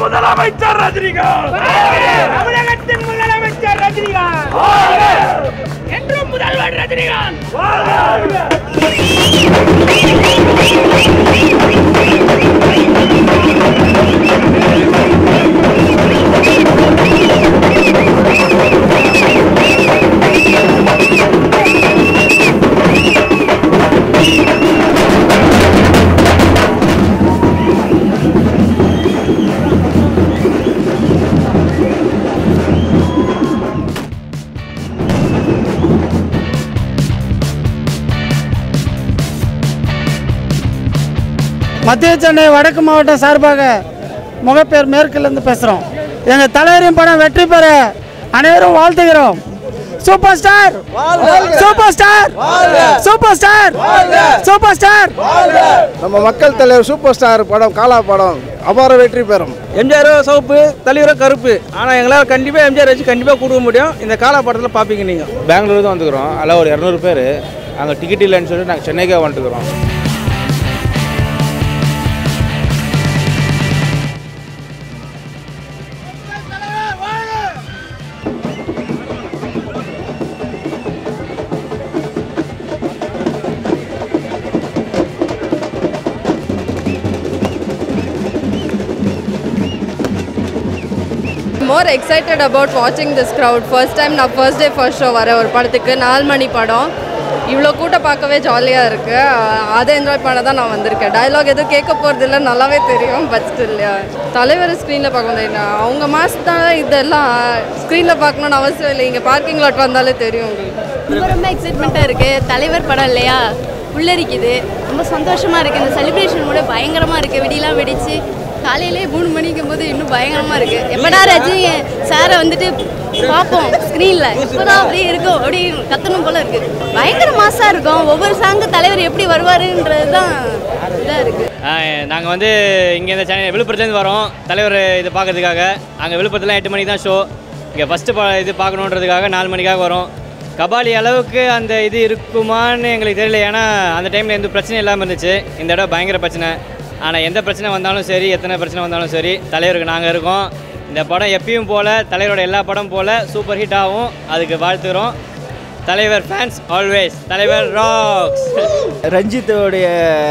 முதலமைச்சர் ரஜினிகாந்த் தமிழகத்தின் முதலமைச்சர் ரஜினிகாந்த் என்றும் முதல்வர் ரஜினிகாந்த் மத்திய சென்னை வடக்கு மாவட்ட சார்பாக முகப்பேர் மேற்குலேருந்து பேசுகிறோம் எங்கள் தலைவரின் படம் வெற்றி பெற அனைவரும் வாழ்த்துகிறோம் super star super star super star super star நம்ம மக்கள் தலைவர் சூப்பர் ஸ்டார் படம் காலா படம் அபார வெற்றி பெறும் எம்ஜிஆர் சிவப்பு தலைவரோ கருப்பு ஆனால் எங்களால் கண்டிப்பாக எம்ஜிஆர் வச்சு கண்டிப்பாக கொடுக்க முடியும் இந்த காலா படத்தில் பார்ப்பீங்க நீங்கள் பெங்களூர் தான் வந்துக்கிறோம் அதில் ஒரு இரநூறு பேர் அங்கே டிக்கெட் இல்லைன்னு சொல்லிட்டு நாங்கள் சென்னைக்கே வந்துட்டுக்கிறோம் மோர் எக்ஸைட்டட் அபவுட் வாட்சிங் திஸ் க்ரௌட் ஃபர்ஸ்ட் டைம் நான் ஃபர்ஸ்ட் டே ஃபர்ஸ்ட் ஷோ வரேன் ஒரு படத்துக்கு நாலு மணி படம் இவ்வளோ கூட்டம் பார்க்கவே ஜாலியாக இருக்குது அதை என்ஜாய் பண்ண தான் நான் வந்திருக்கேன் டயலாக் எதுவும் கேட்க போகிறது இல்லை நல்லாவே தெரியும் பட் ஸ்டில் தலைவர் ஸ்க்ரீனில் பார்க்க முடியாது அவங்க மாஸ் தான் இதெல்லாம் ஸ்க்ரீனில் பார்க்கணுன்னு அவசியம் இல்லை இங்கே பார்க்கிங் லாட் வந்தாலே தெரியும் உங்களுக்கு ரொம்ப ரொம்ப எக்ஸைட்மெண்ட்டாக இருக்குது தலைவர் படம் இல்லையா உள்ளரிக்குது ரொம்ப சந்தோஷமாக இருக்குது இந்த செலிப்ரேஷன் கூட பயங்கரமாக இருக்குது வெடிலாம் வெடிச்சு காலையிலே மூணு மணிக்கும் போது இன்னும் பயங்கரமாக இருக்குது எப்படா ரஜினி சாரை வந்துட்டு பார்ப்போம் ஸ்க்ரீனில் இப்போதான் அப்படியே இருக்கும் அப்படி கத்தணும் போல இருக்குது பயங்கர மாசாக இருக்கும் ஒவ்வொரு சாங்கு தலைவர் எப்படி வருவாருன்றது தான் இதாக இருக்குது நாங்கள் வந்து இங்கே இந்த சென்னை விழுப்புரத்துலேருந்து வரோம் தலைவர் இது பார்க்கறதுக்காக அங்கே விழுப்புரத்தில் எட்டு மணிக்கு தான் ஷோ இங்கே ஃபஸ்ட்டு பா இது பார்க்கணுன்றதுக்காக நாலு மணிக்காக வரோம் கபாலி அளவுக்கு அந்த இது இருக்குமான்னு எங்களுக்கு தெரியல ஏன்னா அந்த டைமில் எந்த பிரச்சனையும் இல்லாமல் இருந்துச்சு இந்த இடம் பயங்கர பிரச்சனை ஆனால் எந்த பிரச்சனை வந்தாலும் சரி எத்தனை பிரச்சனை வந்தாலும் சரி தலைவருக்கு நாங்கள் இருக்கோம் இந்த படம் எப்பயும் போல் தலைவரோட எல்லா படம் போல் சூப்பர் ஹிட் ஆகும் அதுக்கு வாழ்த்துறோம் தலைவர் ஃபேன்ஸ் ஆல்வேஸ் தலைவர் ராக்ஸ் ரஞ்சித்தோடைய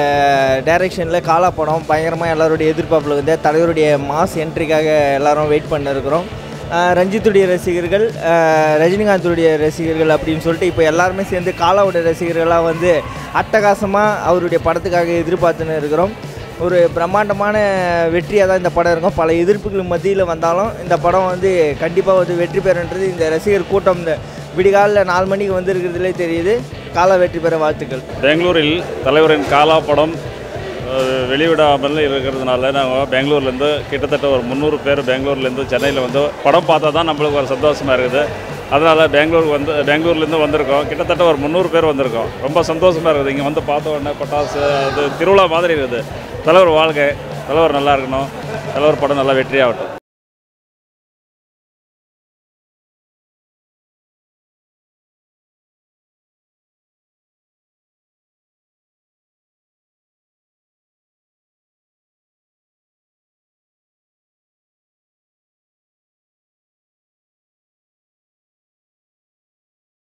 டைரக்ஷனில் காலா படம் பயங்கரமாக எல்லாருடைய எதிர்பார்ப்பில் வந்து தலைவருடைய மாஸ் என்ட்ரிக்காக எல்லாரும் வெயிட் பண்ண இருக்கிறோம் ஆஹ் ரஞ்சித்துடைய ரசிகர்கள் ஆஹ் ரஜினிகாந்துடைய ரசிகர்கள் அப்படின்னு சொல்லிட்டு இப்போ எல்லாருமே சேர்ந்து காலாவுடைய ரசிகர்களாக வந்து அட்டகாசமாக அவருடைய படத்துக்காக எதிர்பார்த்துன்னு இருக்கிறோம் ஒரு பிரம்மாண்டமான வெற்றியாக தான் இந்த படம் இருக்கும் பல எதிர்ப்புகள் மத்தியில் வந்தாலும் இந்த படம் வந்து கண்டிப்பாக வந்து வெற்றி பெறுன்றது இந்த ரசிகர் கூட்டம் இந்த விடிகாலில் நாலு மணிக்கு வந்திருக்கிறதுலே தெரியுது காலா வெற்றி பெற வாழ்த்துக்கள் பெங்களூரில் தலைவரின் காலா படம் அஹ், வெளிவிடாமல் இருக்கிறதுனால நாங்கள் பெங்களூர்லேருந்து கிட்டத்தட்ட ஒரு முந்நூறு பேர் பெங்களூர்லேருந்து சென்னையில் வந்து படம் பார்த்தா தான் நம்மளுக்கு ஒரு சந்தோஷமாக இருக்குது அதனால் பெங்களூர் வந்து பெங்களூர்லேருந்து வந்திருக்கோம் கிட்டத்தட்ட ஒரு முந்நூறு பேர் வந்திருக்கோம் ரொம்ப சந்தோஷமாக இருக்குது இங்கே வந்து பார்த்த உடனே பட்டாசு அது திருவிழா மாதிரி இருக்குது தலைவர் வாழ்க்கை தலைவர் நல்லா இருக்கணும் தலைவர் படம் நல்லா வெற்றியாகட்டும்